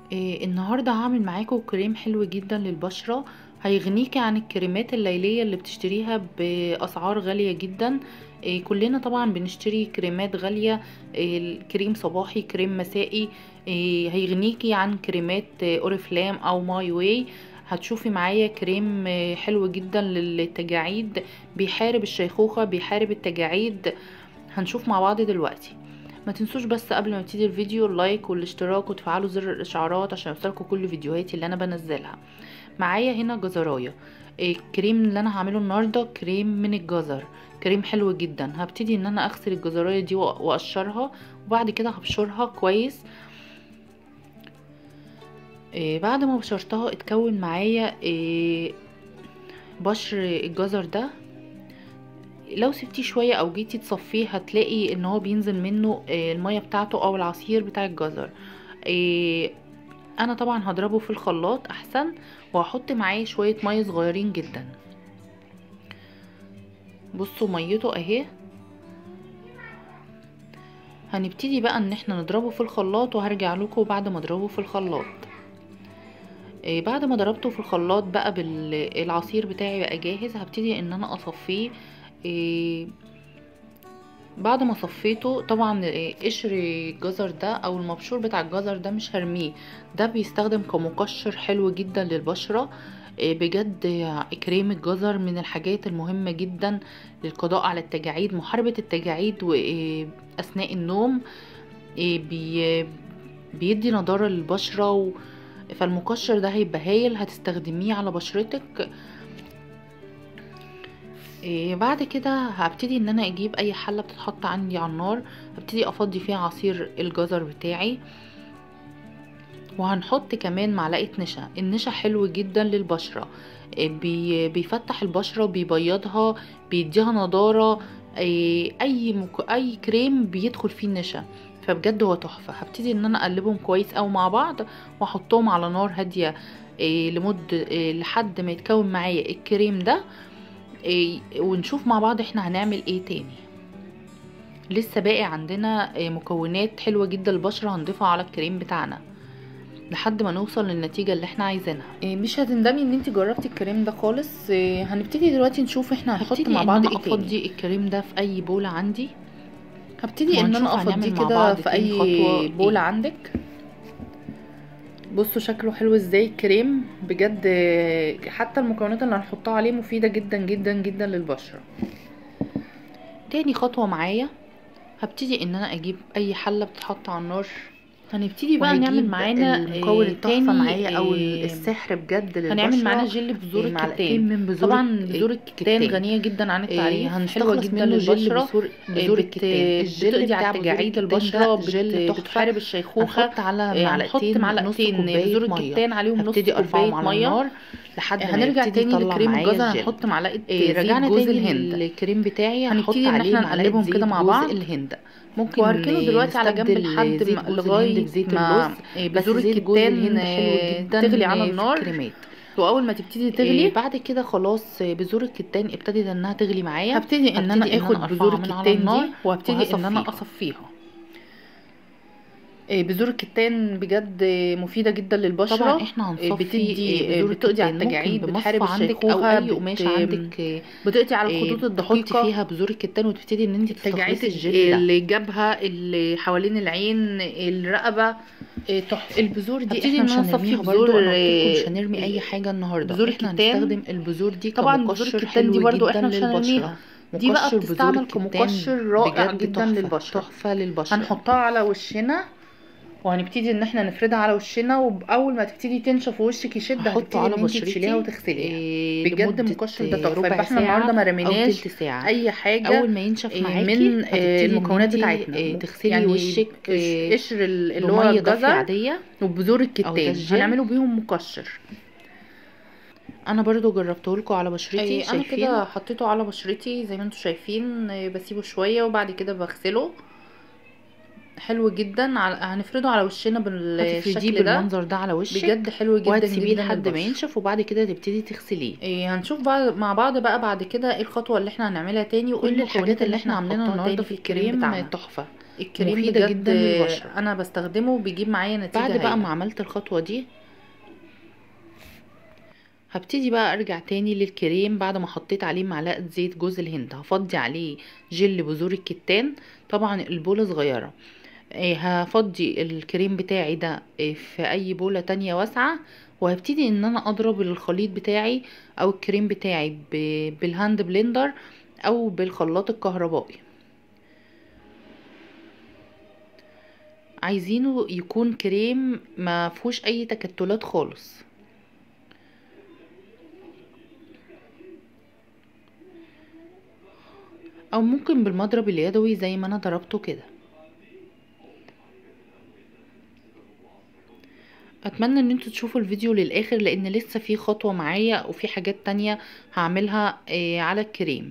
إيه النهاردة هعمل معاكم كريم حلو جدا للبشرة هيغنيكي عن الكريمات الليلية اللي بتشتريها بأسعار غالية جدا إيه كلنا طبعا بنشتري كريمات غالية إيه كريم صباحي كريم مسائي إيه هيغنيكي عن كريمات إيه اوريفلام او ماي واي هتشوفي معايا كريم إيه حلو جدا للتجاعيد بيحارب الشيخوخة بيحارب التجاعيد هنشوف مع بعض دلوقتي ما تنسوش بس قبل ما نبتدي الفيديو اللايك والاشتراك وتفعلوا زر الاشعارات عشان يوصلكوا كل فيديوهاتي اللي انا بنزلها معايا هنا جزرايه الكريم اللي انا هعمله النهارده كريم من الجزر كريم حلو جدا هبتدي ان انا اغسل الجزرايه دي واقشرها وبعد كده هبشرها كويس إيه بعد ما بشرتها اتكون معايا إيه بشر الجزر ده لو سبتيه شوية او جيتي تصفيه هتلاقي ان هو بينزل منه المية بتاعته او العصير بتاع الجزر انا طبعا هضربه في الخلاط احسن وهحط معاه شوية مية صغيرين جدا بصوا ميته اهي هنبتدي بقى ان احنا نضربه في الخلاط وهرجع لكم بعد ما اضربه في الخلاط بعد ما ضربته في الخلاط بقى بالعصير بتاعي بقى جاهز هبتدي ان انا اصفيه إيه بعد ما صفيته طبعا إيه قشر الجزر ده او المبشور بتاع الجزر ده مش هرميه ده بيستخدم كمقشر حلو جدا للبشرة إيه بجد كريم الجزر من الحاجات المهمة جدا للقضاء على التجاعيد محاربة التجاعيد واثناء النوم بي بيدي نضارة للبشرة و فالمقشر ده هيبقى هايل هتستخدميه على بشرتك إيه بعد كده هبتدي ان انا اجيب اي حله بتتحط عندي على النار هبتدي افضي فيها عصير الجزر بتاعي وهنحط كمان معلقه نشا النشا حلو جدا للبشره إيه بي بيفتح البشره بيبيضها بيديها نضاره إيه اي مك... اي كريم بيدخل فيه النشا فبجد هو تحفه هبتدي ان انا اقلبهم كويس او مع بعض واحطهم على نار هاديه إيه لمده إيه لحد ما يتكون معايا الكريم ده إيه ونشوف مع بعض احنا هنعمل ايه تاني لسه باقي عندنا إيه مكونات حلوه جدا للبشره هنضيفها على الكريم بتاعنا لحد ما نوصل للنتيجه اللي احنا عايزينها إيه مش هتندمي ان انت جربتي الكريم ده خالص هنبتدي دلوقتي نشوف احنا هنحط مع بعض ايه تاني افضي الكريم ده في اي بوله عندي هبتدي ان انا افضيه كده في اي بوله عندك بصوا شكله حلو ازاي الكريم بجد حتى المكونات اللي هنحطها عليه مفيدة جدا جدا جدا للبشرة تاني خطوة معايا هبتدي ان انا اجيب اي حلة بتتحط على النار هنبتدي بقى نعمل معانا المكون التحفه معايا او السحر بجد للبشره هنعمل معانا جل بذور الكتان من بذور طبعا بذور الكتان غنيه جدا عن التعريف هنستخلص جدا منه جل للبشره بذور الكتان الجل بتقضي بتاع على تجاعيد تجاعيد البشره البشره بتحارب الشيخوخه هنحط على هنحط معلقتين معلقتين نص كوباية بذور مية. الكتان عليهم نص هبتدي ارفعهم كوبايه على ميه النار لحد ما هنرجع يبتدي تاني يطلع لكريم معايا الجزر الجل. هنحط معلقه إيه، رجعنا زيت جوز تاني الهند للكريم بتاعي هنحط هنبتدي ان عليه احنا معلقه نقلبهم زيت كده مع جوز بعض الهند ممكن وهركنه دلوقتي على جنب نستبدل لحد زيت ما جوز لغايه الهند بزيت ما اللوز إيه، بس بذور زيت جوز الكتان الهند حلو آه، جدا تغلي على في النار الكريمات واول ما تبتدي إيه، تغلي بعد كده خلاص بذور الكتان ابتدت انها تغلي معايا هبتدي ان انا هبتدي اخد أرفعها بذور من على الكتان النار دي وهبتدي ان انا وهصفيها. اصفيها إيه، بذور الكتان بجد مفيده جدا للبشره طبعا احنا إيه، هنصفي بتدي إيه، بذور بتقضي على الكتان. التجاعيد ممكن بتحارب بمصفى عندك الشيخوخه او اي بت- قماش عندك بتقضي على إيه، الخطوط بتحطي الدقيقه فيها بذور الكتان وتبتدي ان انت التجاعيد تستخلصي الجل ده اللي جابها اللي حوالين العين الرقبه إيه، تحفه البذور دي هبتدي احنا إن مش أنا أصفي هنرميها بذور، برضو انا قلت آه، لكم مش هنرمي اي حاجه النهارده بذور احنا الكتان. هنستخدم البذور دي طبعا بذور كمقشر الكتان حلو دي برضو جدا احنا مش للبشره هنرميها دي بقى مقشر بذور بتستعمل الكتان كمقشر رائع بجد جدا تحفة، للبشرة. تحفه للبشره هنحطها على وشنا وهنبتدي ان احنا نفردها على وشنا واول ما تبتدي تنشف ووشك يشد هحطه هتبتدي على ان انت بشرتي تشيليها وتغسليها إيه، بجد لمدة، المقشر ده إيه، تحفه ربع يبقى احنا ساعة النهارده ما او رميناش تلت ساعه اي حاجه اول ما ينشف إيه، معاكي من هتبتدي آه، إن المكونات انتي، بتاعتنا إيه، تغسلي يعني وشك إيه، قشر ال- اللي هو بميه دافيه الجزر عاديه وبذور ده الكتان الجل. هنعمله بيهم مقشر انا برضو جربته لكم على بشرتي إيه، انا شايفين كده حطيته على بشرتي زي ما انتم شايفين إيه، بسيبه شويه وبعد كده بغسله حلو جدا على- هنفرده على وشنا هتفرديه بالشكل ده بالمنظر ده على وشك بجد حلو جدا وهتسيبيه جدا لحد ما للبشرة. ينشف وبعد كده تبتدي تغسليه إيه هنشوف بعض مع بعض بقى بعد كده ايه الخطوه اللي احنا هنعملها تاني وايه كل الحاجات اللي احنا هنحطها عاملينها النهارده تاني في الكريم بتاعنا تحفه الكريم مفيدة بجد جدا للبشرة. انا بستخدمه بيجيب معايا نتيجه بعد بقى هايلة. ما عملت الخطوة دي هبتدي بقى ارجع تاني للكريم بعد ما حطيت عليه معلقة زيت جوز الهند هفضي عليه جل بذور الكتان طبعا البولة صغيرة إيه، هفضي الكريم بتاعي ده إيه، في اي بولة تانية واسعة وهبتدي ان انا اضرب الخليط بتاعي او الكريم بتاعي ب- بالهاند بلندر او بالخلاط الكهربائي عايزينه يكون كريم ما فيهوش اي تكتلات خالص او ممكن بالمضرب اليدوي زي ما انا ضربته كده اتمنى ان انتوا تشوفوا الفيديو للاخر لان لسه في خطوة معايا وفي حاجات تانية هعملها آه، على الكريم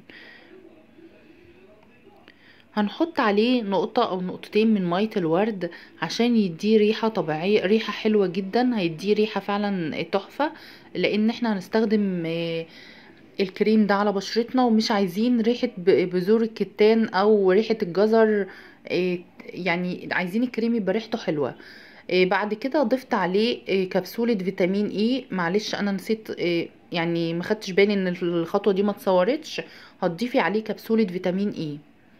هنحط عليه نقطة او نقطتين من مية الورد عشان يديه ريحة طبيعية ريحة حلوة جدا هيديه ريحة فعلا تحفة لان احنا هنستخدم آه، الكريم ده على بشرتنا ومش عايزين ريحة ب- بذور الكتان او ريحة الجزر آه، يعني عايزين الكريم يبقى ريحته حلوة آه، بعد كده ضفت عليه آه، كبسولة فيتامين اي معلش انا نسيت آه، يعني ما خدتش بالي ان الخطوة دي ما اتصورتش هتضيفي عليه كبسولة فيتامين اي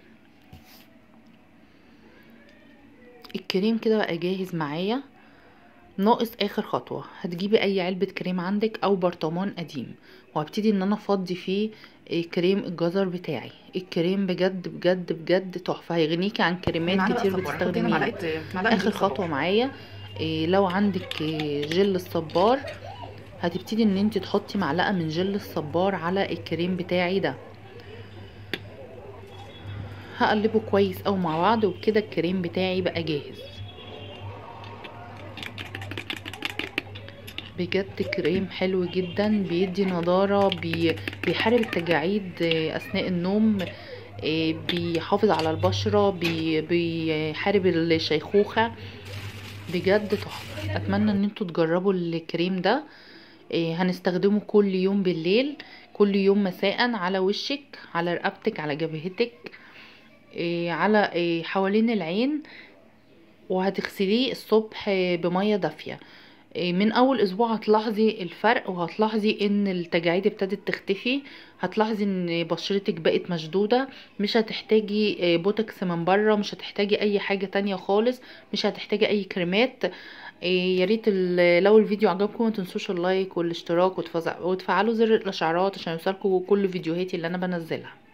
الكريم كده بقى جاهز معايا ناقص اخر خطوة هتجيبي اي علبة كريم عندك او برطمان قديم وهبتدي ان انا افضي فيه آه، كريم الجزر بتاعي الكريم بجد بجد بجد تحفة هيغنيكي عن كريمات معانا بقى كتير صبار. حطي هنا بتستخدميها معلقه معلقه اخر زيت صبار. خطوه معايا إيه لو عندك إيه جل الصبار هتبتدي ان انت تحطي معلقه من جل الصبار على الكريم بتاعي ده هقلبه كويس او مع بعض وبكده الكريم بتاعي بقى جاهز بجد كريم حلو جدا بيدي نضارة بي بيحارب التجاعيد آه، اثناء النوم آه، بيحافظ على البشرة بي بيحارب الشيخوخة بجد تحفة اتمنى ان انتوا تجربوا الكريم ده إيه، هنستخدمه كل يوم بالليل كل يوم مساء على وشك على رقبتك على جبهتك إيه، على إيه، حوالين العين وهتغسليه الصبح بمية دافية إيه، من اول اسبوع هتلاحظي الفرق وهتلاحظي ان التجاعيد ابتدت تختفي هتلاحظي ان بشرتك بقت مشدودة مش هتحتاجي إيه، بوتوكس من بره مش هتحتاجي اي حاجة تانية خالص مش هتحتاجي اي كريمات إيه، يا ريت ال- لو الفيديو عجبكم ما تنسوش اللايك والاشتراك وتفز- وتفعلوا زر الاشعارات عشان يوصلكم كل فيديوهاتي اللي انا بنزلها